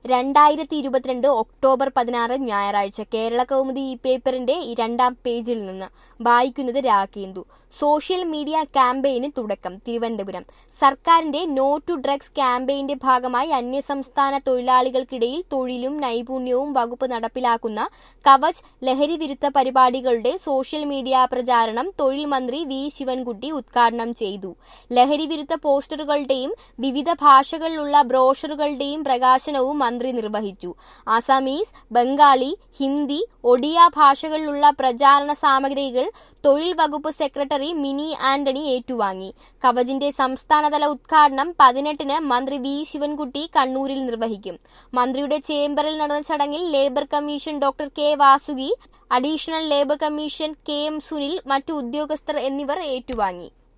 രണ്ടായിരത്തി ഇരുപത്തിരണ്ട് ഒക്ടോബർ പതിനാറ് ഞായറാഴ്ച കേരള കൗമുദി ഈ പേപ്പറിന്റെ ഈ രണ്ടാം പേജിൽ നിന്ന് വായിക്കുന്നത് രാഖേന്ദു സോഷ്യൽ മീഡിയ ക്യാമ്പയിന് തുടക്കം തിരുവനന്തപുരം സർക്കാരിന്റെ നോ ടു ഡ്രഗ്സ് ക്യാമ്പയിന്റെ ഭാഗമായി അന്യസംസ്ഥാന തൊഴിലാളികൾക്കിടയിൽ തൊഴിലും നൈപുണ്യവും വകുപ്പ് നടപ്പിലാക്കുന്ന കവച് ലഹരി വിരുദ്ധ പരിപാടികളുടെ സോഷ്യൽ മീഡിയ പ്രചാരണം തൊഴിൽ മന്ത്രി വി ശിവൻകുട്ടി ഉദ്ഘാടനം ചെയ്തു ലഹരി വിരുദ്ധ പോസ്റ്ററുകളുടെയും വിവിധ ഭാഷകളിലുള്ള ബ്രോഷറുകളുടെയും പ്രകാശനവും മന്ത്രി നിർവഹിച്ചു ആസാമീസ് ബംഗാളി ഹിന്ദി ഒഡിയ ഭാഷകളിലുള്ള പ്രചാരണ സാമഗ്രികൾ തൊഴിൽ വകുപ്പ് സെക്രട്ടറി മിനി ആന്റണി ഏറ്റുവാങ്ങി കവചിന്റെ സംസ്ഥാനതല ഉദ്ഘാടനം പതിനെട്ടിന് മന്ത്രി വി ശിവൻകുട്ടി കണ്ണൂരിൽ നിർവഹിക്കും മന്ത്രിയുടെ ചേംബറിൽ നടന്ന ചടങ്ങിൽ labour commission doctor K Vasuki additional labour commission K M Sunil മറ്റു ഉദ്യോഗസ്ഥർ എന്നിവർ ഏറ്റുവാങ്ങി